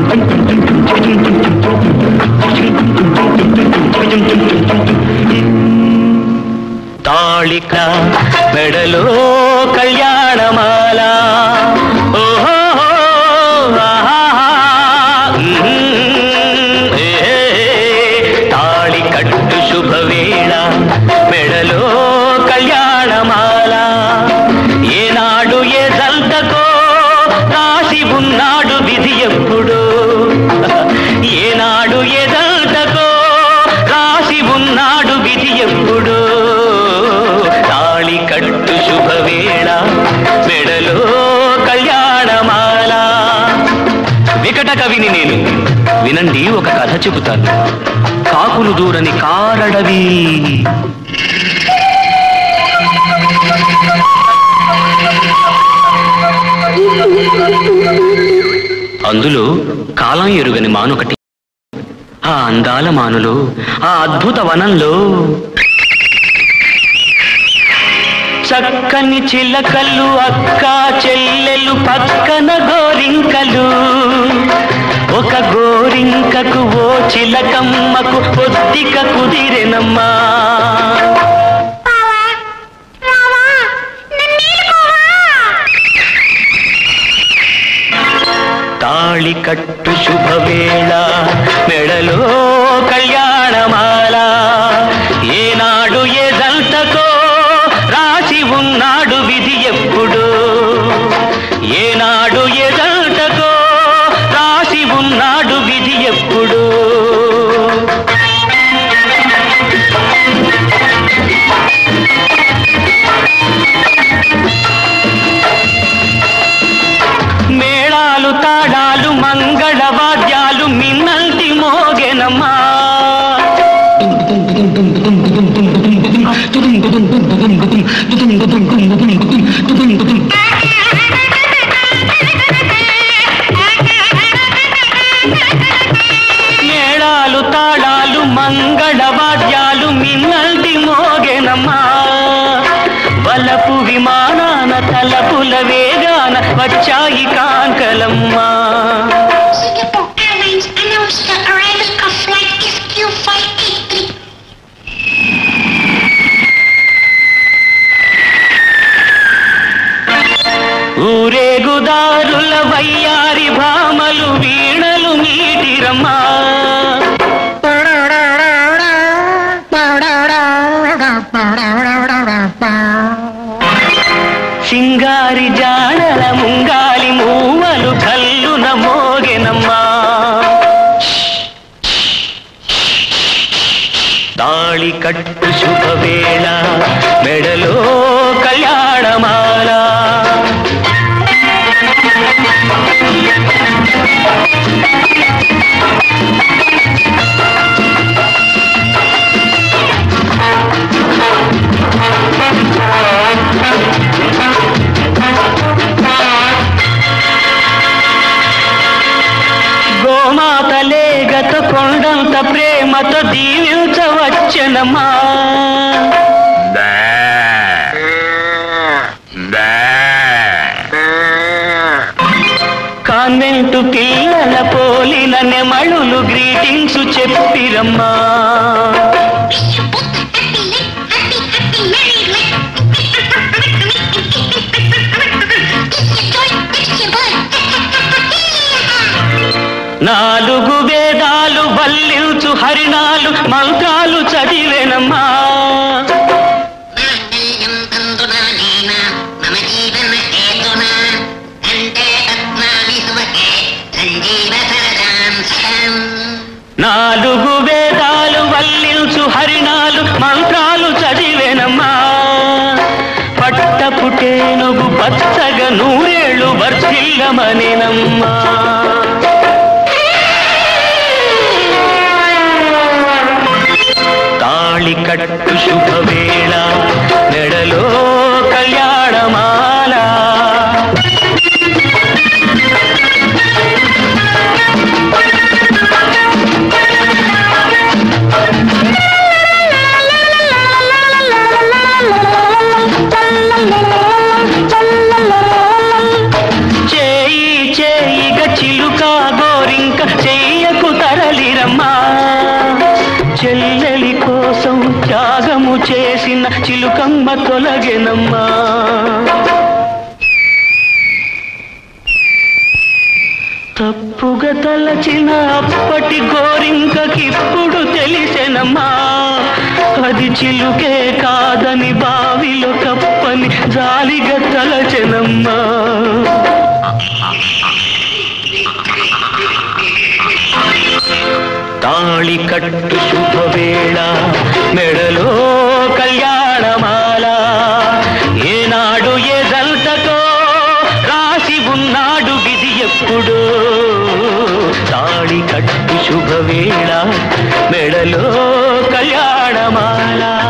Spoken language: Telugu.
తాళిక మెడలో కళ్యాణమాల ఓహో ఆహా, మ్మ్, ఏ, తాళి కట్టు శుభవేళ మెడలో కళ్యాణమాల ఏనాడు ఏ జంతకో రాసి ఉన్నాడు విధి ఎప్పుడు ఏనాడు ఏ జంతకో రాసి ఉన్నాడు విధి ఎప్పుడు తాళి కట్టు శుభవేళ మెడలో కళ్యాణమాల వికట కవిని నేను వినండి ఒక కథ చెబుతాను కాకులు దూరని కారడవి అందులో కాలం ఎరుగని మానొకటి ఆ అందాల మానులో ఆ అద్భుత వనంలో చక్కని చిలకలు అక్క చెల్లెలు పక్కన గోరింకలు ఒక గోరింకకు ఓ చిలకమ్మకు పొద్దిక కుదిరెనమ్మా తాళి కట్టు శుభవేళ మెడలో కళ్యాణమాల ఏనాడు ఏ దంతకో రాసి ఉన్నాడు విధి ఎప్పుడు ఏనాడు ఏ దంతకో రాసి ఉన్నాడు విధి ఎప్పుడు మేళాలు తాళాలు మంగళ వాద్యాలు మిన్నంటి మోగెనమ్మా మేళాలు తాళాలు మంగళ వాద్యాలు మిన్నల్ది మోగెనమ్మా వలపు విమానాన తలపుల వేగాన వచ్చాయి కాంకలమ్మా Singapore Airlines announced the arrival of flight SQ583. ఊరేగుదారుల వయ్యారి భామలు వీణలు మీటిరమ్మా సింగారి జాడల ముంగాలి మూవలు కల్లున మోగెనమ్మా తాళి కట్టు శుభవేళ మెడలో కళ్యాణమాల గోమాతలే గత కొండంత ప్రేమతో దీవించవచ్చనమ్మా కాన్వెంటు పిల్లల పోలిన నెమళులు గ్రీటింగ్స్ చెప్పిరమ్మా Wish you both a happy life, happy, happy married life. Kiss your toy, kiss your boy. నాలుగు వేదాలు వల్లించు హరిణాలు మంత్రాలు చదివేనమ్మా మాంగళ్యం తంతునానేన మమ జీవన హేతునా కంఠే పద్మామి సుమకే సంజీవ సరదాం శతం నాలుగు వేదాలు వల్లించు హరిణాలు మంత్రాలు చదివేనమ్మా పట్ట పుటేనుగు పచ్చగా నూరేళ్ళు వర్ధిల్లమనేనమ్మా తాళి కట్టు శుభవేళ మెడలో కళ్యాణమాల చేయి చేయిగ తలచిన అప్పటి గోరింకకిప్పుడు తెలిసెనమ్మా అది చిలుకే కాదని బావిలో కప్పని జాలిగా తలచెనమ్మా తాళి కట్టు శుభవేళ మెడలో కళ్యాణమాల ఏనాడు ఏ జంటతో రాసి ఉన్నాడు విధి ఎప్పుడు తాళి కట్టు శుభవేళ మెడలో కళ్యాణమాల